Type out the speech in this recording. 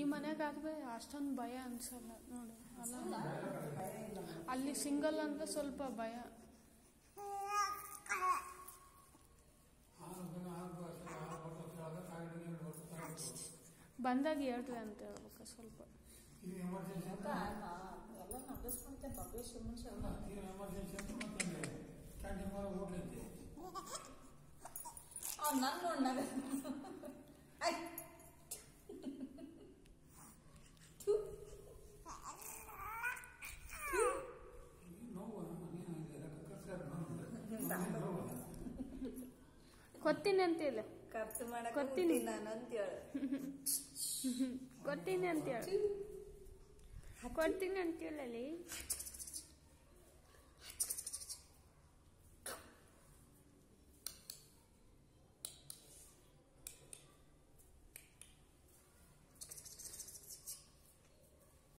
ಈ ಮನೆಗಾದ್ರೆ ಅಷ್ಟೊಂದು ಭಯ ಅನ್ಸಲ್ಲ ನೋಡು ಅಲ್ಲ ಅಲ್ಲಿ ಸಿಂಗಲ್ ಅಂದ್ರೆ ಸ್ವಲ್ಪ ಭಯ ಬಂದಾಗ ಹೇಳ್ರಿ ಅಂತ ಹೇಳ್ಬೇಕು ಸ್ವಲ್ಪ ಇದು ಎಮರ್ಜೆನ್ಸಿ ಅಂತ ಎಲ್ಲ ನಗಿಸ್ಕೊಂತೇನೆ ಪಬ್ಲಿಷ್ ಮುಂಚೆ ಅಲ್ಲ ತೀರಾ ಎಮರ್ಜೆನ್ಸಿ ಅಂತ ಮತ್ತೊಂದು ಕ್ಯಾಂಟೀನ್ ಮರ ಹೋಗ್ಲೈತೆ ಅವ್ನು ನನ್ನ ನೋಡಿ ನಗ ಐ ಥು. ನೋವು ನೀನು ಕರ್ಸರ್ ನೋವು ಕೊತ್ತೀನಿ ಅಂತಿಲ್ಲ ಖರ್ಚು ಮಾಡಕ್ ಕೊಡ್ತೀನಿ. ನಾನು ಅಂತೇಳು ಕೊಡ್ತೀನಿ ಅಂತ ಹೇಳಿ ಕೊಡ್ತೀನಿ ಅಂತ ಹೇಳಲಿ